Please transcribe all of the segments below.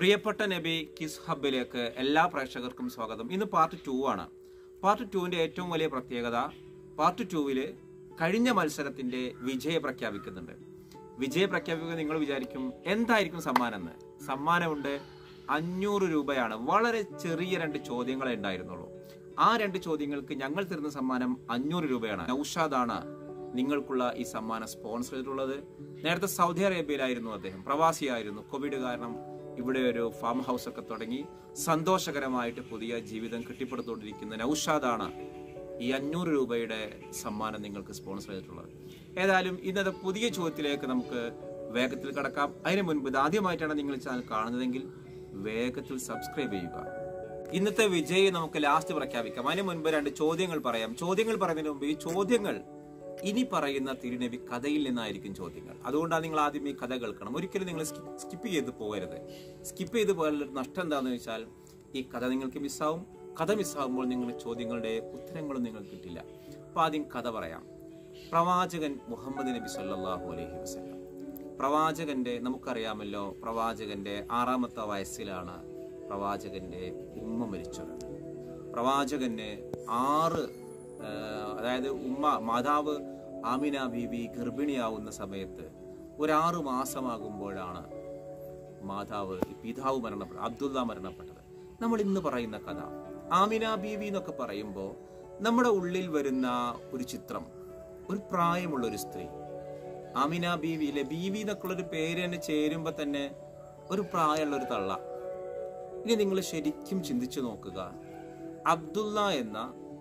പ്രിയപ്പെട്ട നബി കിസ് ഹബിലേക്ക് എല്ലാ പ്രേക്ഷകർക്കും സ്വാഗതം ഇന്ന് പാർട്ട് ടു ആണ് പാർട്ട് ടുവിന്റെ ഏറ്റവും വലിയ പ്രത്യേകത പാർട്ട് ടുവില് കഴിഞ്ഞ മത്സരത്തിന്റെ വിജയ പ്രഖ്യാപിക്കുന്നുണ്ട് വിജയ പ്രഖ്യാപിക്കുക നിങ്ങൾ വിചാരിക്കും എന്തായിരിക്കും സമ്മാനം എന്ന് സമ്മാനമുണ്ട് അഞ്ഞൂറ് രൂപയാണ് വളരെ ചെറിയ രണ്ട് ചോദ്യങ്ങളെ ഉണ്ടായിരുന്നുള്ളൂ ആ രണ്ട് ചോദ്യങ്ങൾക്ക് ഞങ്ങൾ തരുന്ന സമ്മാനം അഞ്ഞൂറ് രൂപയാണ് നൌഷാദാണ് നിങ്ങൾക്കുള്ള ഈ സമ്മാനം സ്പോൺസർ ചെയ്തിട്ടുള്ളത് നേരത്തെ സൗദി അറേബ്യയിലായിരുന്നു അദ്ദേഹം പ്രവാസിയായിരുന്നു കോവിഡ് കാരണം ഇവിടെ ഒരു ഫാം ഹൗസ് ഒക്കെ തുടങ്ങി സന്തോഷകരമായിട്ട് പുതിയ ജീവിതം കെട്ടിപ്പടുത്തുകൊണ്ടിരിക്കുന്ന നൌഷാദാണ് ഈ അഞ്ഞൂറ് രൂപയുടെ സമ്മാനം നിങ്ങൾക്ക് സ്പോൺസർ ചെയ്തിട്ടുള്ളത് ഏതായാലും ഇന്നത്തെ പുതിയ ചോദ്യത്തിലേക്ക് നമുക്ക് വേഗത്തിൽ കടക്കാം അതിന് മുൻപ് ഇത് ആദ്യമായിട്ടാണ് നിങ്ങൾ ഈ ചാനൽ കാണുന്നതെങ്കിൽ വേഗത്തിൽ സബ്സ്ക്രൈബ് ചെയ്യുക ഇന്നത്തെ വിജയി നമുക്ക് ലാസ്റ്റ് പ്രഖ്യാപിക്കാം അതിന് മുൻപ് രണ്ട് ചോദ്യങ്ങൾ പറയാം ചോദ്യങ്ങൾ പറയുന്നതിന് മുമ്പ് ഈ ചോദ്യങ്ങൾ ഇനി പറയുന്ന തിരുനബി കഥയിൽ നിന്നായിരിക്കും ചോദ്യങ്ങൾ അതുകൊണ്ടാണ് നിങ്ങൾ ആദ്യം ഈ കഥ കേൾക്കണം ഒരിക്കലും നിങ്ങൾ സ്കിപ്പ് ചെയ്ത് പോകരുത് സ്കിപ്പ് ചെയ്ത് പോയാൽ ഒരു നഷ്ടം എന്താണെന്ന് വെച്ചാൽ ഈ കഥ നിങ്ങൾക്ക് മിസ്സാവും കഥ മിസ്സാവുമ്പോൾ നിങ്ങൾ ചോദ്യങ്ങളുടെ ഉത്തരങ്ങളും നിങ്ങൾക്ക് കിട്ടില്ല അപ്പൊ ആദ്യം കഥ പറയാം പ്രവാചകൻ മുഹമ്മദ് നബി സല്ലല്ലാഹു അലൈഹി വസല്ലം പ്രവാചകന്റെ നമുക്കറിയാമല്ലോ പ്രവാചകന്റെ ആറാമത്തെ വയസ്സിലാണ് പ്രവാചകന്റെ ഉമ്മ മരിച്ചത് പ്രവാചകന് ആറ് ആ, അതായത് ഉമ്മ മാതാവ് ആമിന ബീവി ഗർഭിണിയാവുന്ന സമയത്ത് ഒരാറ് മാസമാകുമ്പോഴാണ് മാതാവ് ഈ പിതാവ് മരണപ്പെട്ടത് അബ്ദുള്ള മരണപ്പെട്ടത് നമ്മൾ ഇന്ന് പറയുന്ന കഥ ആമിന ബീവി എന്നൊക്കെ പറയുമ്പോൾ നമ്മുടെ ഉള്ളിൽ വരുന്ന ഒരു ചിത്രം ഒരു പ്രായമുള്ള ഒരു സ്ത്രീ ആമിന ബീവിയിലെ ബീവി എന്നൊക്കെയുള്ള ഒരു പേര് തന്നെ ചേരുമ്പോൾ തന്നെ ഒരു പ്രായമുള്ള ഒരു തള്ള ഇനി നിങ്ങൾ ശരിക്കും ചിന്തിച്ചു നോക്കുക അബ്ദുള്ള എന്ന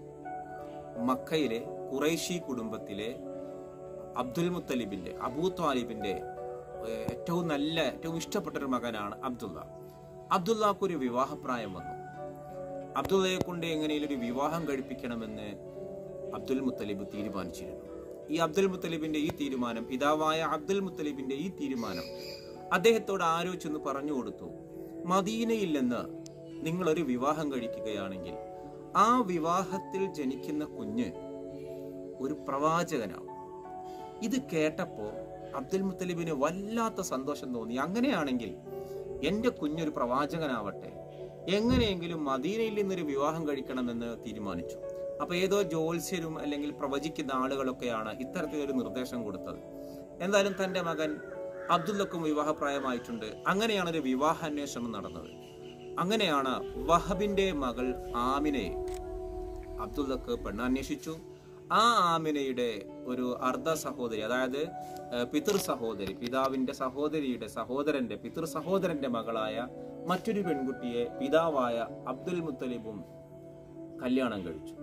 മക്കയിലെ കുറേശി കുടുംബത്തിലെ അബ്ദുൽ മുത്തലിബിന്റെ അബൂ താലിബിന്റെ ഏഹ്, ഏറ്റവും നല്ല ഏറ്റവും ഇഷ്ടപ്പെട്ട ഒരു മകനാണ് അബ്ദുള്ള അബ്ദുള്ളക്ക് ഒരു വിവാഹപ്രായം വന്നു അബ്ദുള്ളയെ കൊണ്ട് എങ്ങനെയും ഒരു വിവാഹം കഴിപ്പിക്കണമെന്ന് അബ്ദുൽ മുത്തലിബ് തീരുമാനിച്ചിരുന്നു ഈ അബ്ദുൽ മുത്തലിബിന്റെ ഈ തീരുമാനം പിതാവായ അബ്ദുൽ മുത്തലിബിന്റെ ഈ തീരുമാനം അദ്ദേഹത്തോട് ആലോചിച്ചൊന്ന് പറഞ്ഞു കൊടുത്തു മദീനയിൽ നിന്ന് നിങ്ങൾ ഒരു വിവാഹം കഴിക്കുകയാണെങ്കിൽ ആ വിവാഹത്തിൽ ജനിക്കുന്ന കുഞ്ഞ് ഒരു പ്രവാചകനാവും ഇത് കേട്ടപ്പോ അബ്ദുൽ മുത്തലിബിന് വല്ലാത്ത സന്തോഷം തോന്നി അങ്ങനെയാണെങ്കിൽ എന്റെ കുഞ്ഞൊരു പ്രവാചകനാവട്ടെ എങ്ങനെയെങ്കിലും മദീനയിൽ നിന്നൊരു വിവാഹം കഴിക്കണമെന്ന് തീരുമാനിച്ചു അപ്പൊ ഏതോ ജ്യോത്സ്യരും അല്ലെങ്കിൽ പ്രവചിക്കുന്ന ആളുകളൊക്കെയാണ് ഇത്തരത്തിലൊരു നിർദ്ദേശം കൊടുത്തത് എന്തായാലും തന്റെ മകൻ അബ്ദുല്ലക്കും വിവാഹപ്രായമായിട്ടുണ്ട് അങ്ങനെയാണ് ഒരു വിവാഹാന്വേഷണം നടന്നത് അങ്ങനെയാണ് വഹബിന്റെ മകൾ ആമിനെ അബ്ദുള്ളക്ക് പെണ്ണന്വേഷിച്ചു ആ ആമിനയുടെ ഒരു അർദ്ധ സഹോദരി അതായത് ഏഹ്, പിതൃ സഹോദരി പിതാവിന്റെ സഹോദരിയുടെ സഹോദരന്റെ പിതൃ സഹോദരന്റെ മകളായ മറ്റൊരു പെൺകുട്ടിയെ പിതാവായ അബ്ദുൽ മുത്തലിബും കല്യാണം കഴിച്ചു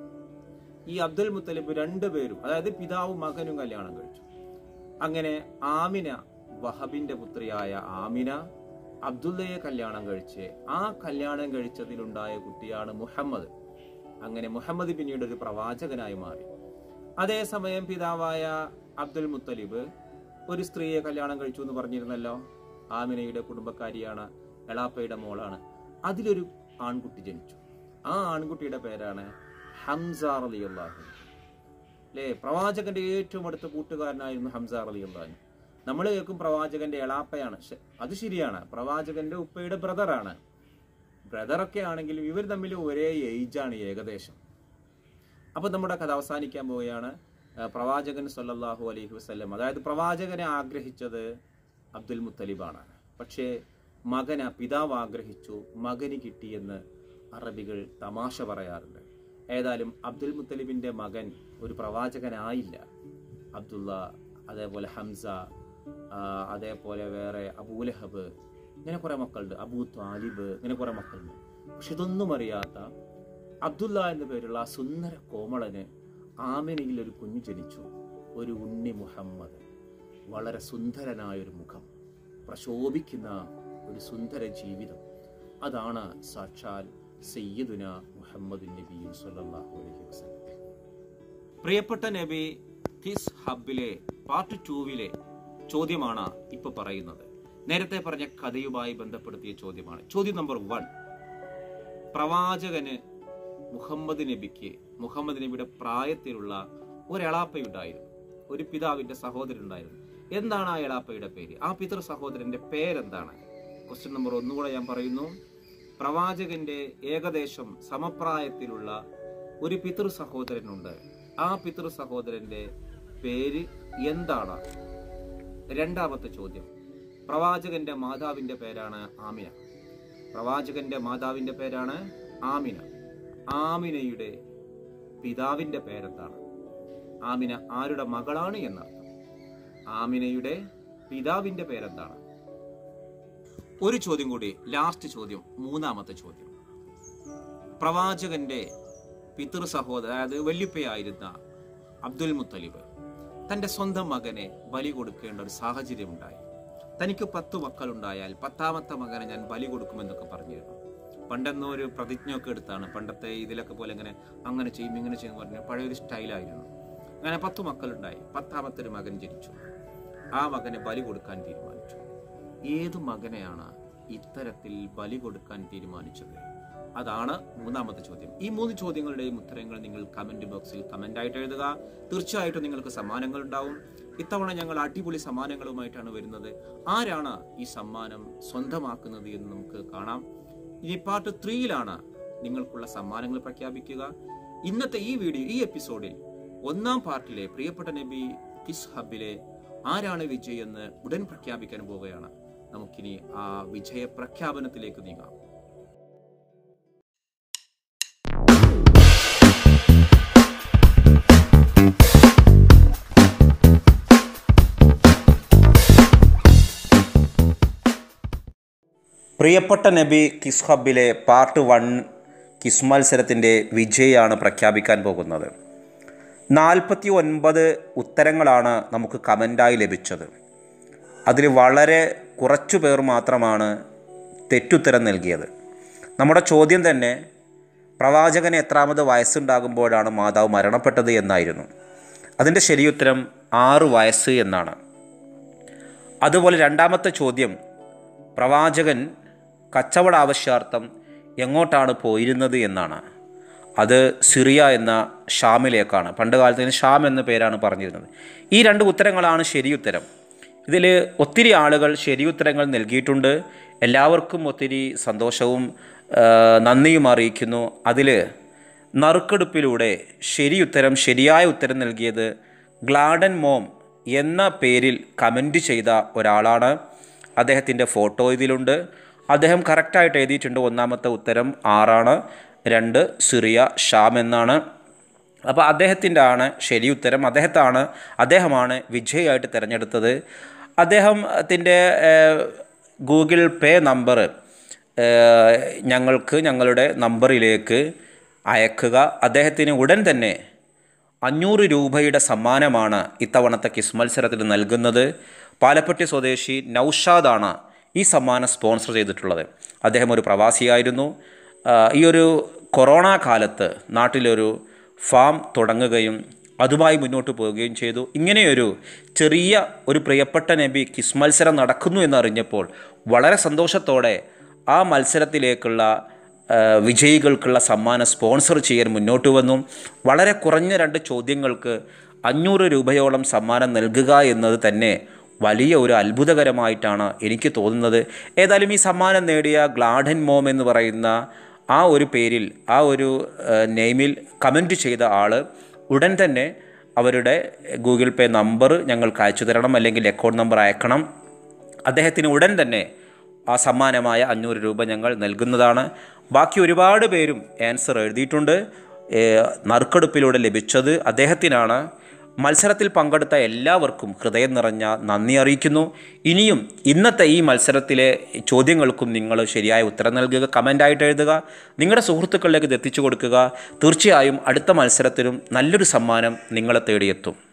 ഈ അബ്ദുൽ മുത്തലിബ് രണ്ടുപേരും അതായത് പിതാവും മകനും കല്യാണം കഴിച്ചു അങ്ങനെ ആമിന വഹബിന്റെ പുത്രിയായ ആമിന അബ്ദുള്ളയെ കല്യാണം കഴിച്ച് ആ കല്യാണം കഴിച്ചതിലുണ്ടായ കുട്ടിയാണ് മുഹമ്മദ് അങ്ങനെ മുഹമ്മദ് പിന്നീട് ഒരു പ്രവാചകനായി മാറി അതേസമയം പിതാവായ അബ്ദുൽ മുത്തലിബ് ഒരു സ്ത്രീയെ കല്യാണം കഴിച്ചു എന്ന് പറഞ്ഞിരുന്നല്ലോ ആമിനയുടെ കുടുംബക്കാരിയാണ് എളാപ്പയുടെ മോളാണ് അതിലൊരു ആൺകുട്ടി ജനിച്ചു ആ ആൺകുട്ടിയുടെ പേരാണ് ഹംസാർ അലി അള്ളാഹു അല്ലേ പ്രവാചകന്റെ ഏറ്റവും അടുത്ത കൂട്ടുകാരനായിരുന്നു ഹംസാർ അലി അള്ളാഹു നമ്മൾ കേൾക്കും പ്രവാചകന്റെ എളാപ്പയാണ് ശ- അത് ശരിയാണ് പ്രവാചകന്റെ ഉപ്പയുടെ ബ്രദറാണ് ബ്രദറൊക്കെ ആണെങ്കിലും ഇവർ തമ്മിൽ ഒരേ ഏജാണ് ഏകദേശം അപ്പൊ നമ്മുടെ കഥ അവസാനിക്കാൻ പോവുകയാണ് ആ, പ്രവാചകൻ സല്ലല്ലാഹു അലൈഹി വസല്ലം അതായത് പ്രവാചകനെ ആഗ്രഹിച്ചത് അബ്ദുൽ മുത്തലിബാണ് പക്ഷേ മകന പിതാവ് ആഗ്രഹിച്ചു മകന് കിട്ടിയെന്ന് അറബികൾ തമാശ പറയാറുണ്ട് ഏതായാലും അബ്ദുൽ മുത്തലിബിന്റെ മകൻ ഒരു പ്രവാചകനായില്ല അബ്ദുള്ള അതേപോലെ ഹംസ ആ, അതേപോലെ വേറെ അബൂലഹബ് ഇങ്ങനെ കുറെ മക്കളുണ്ട് അബൂ താലിബ് ഇങ്ങനെ കുറെ മക്കളുണ്ട് പക്ഷെ ഇതൊന്നും അറിയാത്ത അബ്ദുള്ള എന്ന പേരുള്ള ആ സുന്ദര കോമളന് ആമിനയിൽ ഒരു കുഞ്ഞു ജനിച്ചു ഒരു ഉണ്ണി മുഹമ്മദ് വളരെ സുന്ദരനായ ഒരു മുഖം പ്രശോഭിക്കുന്ന ഒരു സുന്ദര ജീവിതം അതാണ് സാക്ഷാൽ സയ്യിദുന മുഹമ്മദ് നബി സല്ലല്ലാഹു അലൈഹി വസല്ലം പ്രിയപ്പെട്ട നബി കിസ് ഹബിലെ പാർട്ട് ടൂവിലെ ചോദ്യമാണ് ഇപ്പൊ പറയുന്നത് നേരത്തെ പറഞ്ഞ കഥയുമായി ബന്ധപ്പെടുത്തിയ ചോദ്യമാണ് ചോദ്യം നമ്പർ വൺ പ്രവാചകന് മുഹമ്മദ് നബിക്ക് മുഹമ്മദ് നബിയുടെ പ്രായത്തിലുള്ള ഒരു എളാപ്പയുണ്ടായിരുന്നു ഒരു പിതാവിന്റെ സഹോദരൻ ഉണ്ടായിരുന്നു എന്താണ് ആ എളാപ്പയുടെ പേര് ആ പിതൃ സഹോദരന്റെ പേരെന്താണ് ക്വസ്റ്റ്യൻ നമ്പർ ഒന്നുകൂടെ ഞാൻ പറയുന്നു പ്രവാചകന്റെ ഏകദേശം സമപ്രായത്തിലുള്ള ഒരു പിതൃ സഹോദരനുണ്ട് ആ പിതൃ സഹോദരന്റെ പേര് എന്താണ് രണ്ടാമത്തെ ചോദ്യം പ്രവാചകന്റെ മാതാവിന്റെ പേരാണ് ആമിന പ്രവാചകന്റെ മാതാവിന്റെ പേരാണ് ആമിന ആമിനയുടെ പിതാവിന്റെ പേരെന്താണ് ആമിന ആരുടെ മകളാണ് എന്നർത്ഥം ആമിനയുടെ പിതാവിന്റെ പേരെന്താണ് ഒരു ചോദ്യം കൂടി ലാസ്റ്റ് ചോദ്യം മൂന്നാമത്തെ ചോദ്യം പ്രവാചകന്റെ പിതൃ സഹോദര അതായത് വല്യുപ്പയായിരുന്ന അബ്ദുൽ മുത്തലിബ് തന്റെ സ്വന്തം മകനെ ബലി കൊടുക്കേണ്ട ഒരു സാഹചര്യം ഉണ്ടായി തനിക്ക് പത്ത് മക്കളുണ്ടായാൽ പത്താമത്തെ മകനെ ഞാൻ ബലി കൊടുക്കുമെന്നൊക്കെ പറഞ്ഞിരുന്നു പണ്ടെന്നോ ഒരു പ്രതിജ്ഞയൊക്കെ എടുത്താണ് പണ്ടത്തെ ഇതിലൊക്കെ പോലെ ഇങ്ങനെ അങ്ങനെ ചെയ്യും ഇങ്ങനെ ചെയ്യും എന്ന് പറഞ്ഞു പഴയൊരു സ്റ്റൈലായിരുന്നു അങ്ങനെ പത്ത് മക്കളുണ്ടായി പത്താമത്തെ ഒരു മകൻ ജനിച്ചു ആ മകനെ ബലി കൊടുക്കാൻ തീരുമാനിച്ചു ഏത് മകനെയാണ് ഇത്തരത്തിൽ ബലി കൊടുക്കാൻ തീരുമാനിച്ചത് അതാണ് മൂന്നാമത്തെ ചോദ്യം ഈ മൂന്ന് ചോദ്യങ്ങളുടെയും ഉത്തരങ്ങൾ നിങ്ങൾ കമന്റ് ബോക്സിൽ കമന്റ് ആയിട്ട് എഴുതുക തീർച്ചയായിട്ടും നിങ്ങൾക്ക് സമ്മാനങ്ങൾ ഉണ്ടാവും ഇത്തവണ ഞങ്ങൾ അടിപൊളി സമ്മാനങ്ങളുമായിട്ടാണ് വരുന്നത് ആരാണ് ഈ സമ്മാനം സ്വന്തമാക്കുന്നത് എന്ന് നമുക്ക് കാണാം ഇനി പാർട്ട് ത്രീയിലാണ് നിങ്ങൾക്കുള്ള സമ്മാനങ്ങൾ പ്രഖ്യാപിക്കുക ഇന്നത്തെ ഈ വീഡിയോ ഈ എപ്പിസോഡിൽ ഒന്നാം പാർട്ടിലെ പ്രിയപ്പെട്ട നബി കിസ് ഹബിലെ ആരാണ് വിജയ് എന്ന് ഉടൻ പ്രഖ്യാപിക്കാൻ പോവുകയാണ് നമുക്കിനി ആ വിജയ പ്രഖ്യാപനത്തിലേക്ക് നീങ്ങാം പ്രിയപ്പെട്ട നബി കിസ് ഹബിലെ പാർട്ട് വൺ കിസ് മത്സരത്തിൻ്റെ വിജയാണ് പ്രഖ്യാപിക്കാൻ പോകുന്നത് നാൽപ്പത്തി ഒൻപത് ഉത്തരങ്ങളാണ് നമുക്ക് കമൻ്റായി ലഭിച്ചത് അതിൽ വളരെ കുറച്ചു പേർ മാത്രമാണ് തെറ്റുത്തരം നൽകിയത് നമ്മുടെ ചോദ്യം തന്നെ പ്രവാചകന് എത്രാമത് വയസ്സുണ്ടാകുമ്പോഴാണ് മാതാവ് മരണപ്പെട്ടത് എന്നായിരുന്നു അതിൻ്റെ ശരിയുത്തരം ആറ് വയസ്സ് എന്നാണ് അതുപോലെ രണ്ടാമത്തെ ചോദ്യം പ്രവാചകൻ കച്ചവട ആവശ്യാർത്ഥം എങ്ങോട്ടാണ് പോയിരുന്നത് എന്നാണ് അത് സിറിയ എന്ന ഷാമിലേക്കാണ് പണ്ട് കാലത്തിന് ഷാം എന്ന പേരാണ് പറഞ്ഞിരുന്നത് ഈ രണ്ട് ഉത്തരങ്ങളാണ് ശരിയുത്തരം ഇതിൽ ഒത്തിരി ആളുകൾ ശരിയുത്തരങ്ങൾ നൽകിയിട്ടുണ്ട് എല്ലാവർക്കും ഒത്തിരി സന്തോഷവും ആ, നന്ദിയും അറിയിക്കുന്നു അതിൽ നറുക്കെടുപ്പിലൂടെ ശരിയുത്തരം ശരിയായ ഉത്തരം നൽകിയത് ഗ്ലാഡൻ മോം എന്ന പേരിൽ കമൻറ്റ് ചെയ്ത ഒരാളാണ് അദ്ദേഹത്തിൻ്റെ ഫോട്ടോ ഇതിലുണ്ട് അദ്ദേഹം കറക്റ്റായിട്ട് എഴുതിയിട്ടുണ്ട് ഒന്നാമത്തെ ഉത്തരം ആറാണ് രണ്ട് സിറിയ ഷാം എന്നാണ് അപ്പോൾ അദ്ദേഹത്തിൻ്റെ ആണ് ശരി ഉത്തരം അദ്ദേഹത്താണ് അദ്ദേഹമാണ് വിജയായിട്ട് തിരഞ്ഞെടുത്തത് അദ്ദേഹത്തിൻ്റെ ഗൂഗിൾ പേ നമ്പർ ഞങ്ങൾക്ക് ഞങ്ങളുടെ നമ്പറിലേക്ക് അയക്കുക അദ്ദേഹത്തിന് ഉടൻ തന്നെ അഞ്ഞൂറ് രൂപയുടെ സമ്മാനമാണ് ഇത്തവണത്തെ കിസ് മത്സരത്തിൽ നൽകുന്നത് പാലപ്പെട്ടി സ്വദേശി നൗഷാദാണ് ഈ സമ്മാനം സ്പോൺസർ ചെയ്തിട്ടുള്ളത് അദ്ദേഹം ഒരു പ്രവാസിയായിരുന്നു ആ, ഈ ഒരു കൊറോണ കാലത്ത് നാട്ടിലൊരു ഫാം തുടങ്ങുകയും അതുമായി മുന്നോട്ട് പോവുകയും ചെയ്തു ഇങ്ങനെയൊരു ചെറിയ ഒരു പ്രിയപ്പെട്ട നബി കിസ് മത്സരം നടക്കുന്നു എന്നറിഞ്ഞപ്പോൾ വളരെ സന്തോഷത്തോടെ ആ മത്സരത്തിലേക്കുള്ള ആ, വിജയികൾക്കുള്ള സമ്മാനം സ്പോൺസർ ചെയ്യാൻ മുന്നോട്ട് വന്നു വളരെ കുറഞ്ഞ രണ്ട് ചോദ്യങ്ങൾക്ക് അഞ്ഞൂറ് രൂപയോളം സമ്മാനം നൽകുക എന്നത് തന്നെ വലിയ ഒരു അത്ഭുതകരമായിട്ടാണ് എനിക്ക് തോന്നുന്നത് ഏതായാലും ഈ സമ്മാനം നേടിയ ഗ്ലാഡൻ മോം എന്ന് പറയുന്ന ആ ഒരു പേരിൽ ആ ഒരു ആ, നെയിമിൽ കമൻറ്റ് ചെയ്ത ആൾ ഉടൻ തന്നെ അവരുടെ ഗൂഗിൾ പേ നമ്പർ ഞങ്ങൾക്ക് അയച്ചു തരണം അല്ലെങ്കിൽ അക്കൗണ്ട് നമ്പർ അയക്കണം അദ്ദേഹത്തിന് ഉടൻ തന്നെ ആ സമ്മാനമായ അഞ്ഞൂറ് രൂപ ഞങ്ങൾ നൽകുന്നതാണ് ബാക്കി ഒരുപാട് പേരും ആൻസർ എഴുതിയിട്ടുണ്ട് ഏ, നറുക്കെടുപ്പിലൂടെ ലഭിച്ചത് അദ്ദേഹത്തിനാണ് മത്സരത്തിൽ പങ്കെടുത്ത എല്ലാവർക്കും ഹൃദയം നിറഞ്ഞ നന്ദി അറിയിക്കുന്നു ഇനിയും ഇന്നത്തെ ഈ മത്സരത്തിലെ ചോദ്യങ്ങൾക്കും നിങ്ങൾ ശരിയായ ഉത്തരം നൽകുക കമൻ്റായിട്ട് എഴുതുക നിങ്ങളുടെ സുഹൃത്തുക്കളിലേക്ക് ഇത് എത്തിച്ചു കൊടുക്കുക തീർച്ചയായും അടുത്ത മത്സരത്തിലും നല്ലൊരു സമ്മാനം നിങ്ങളെ തേടിയെത്തും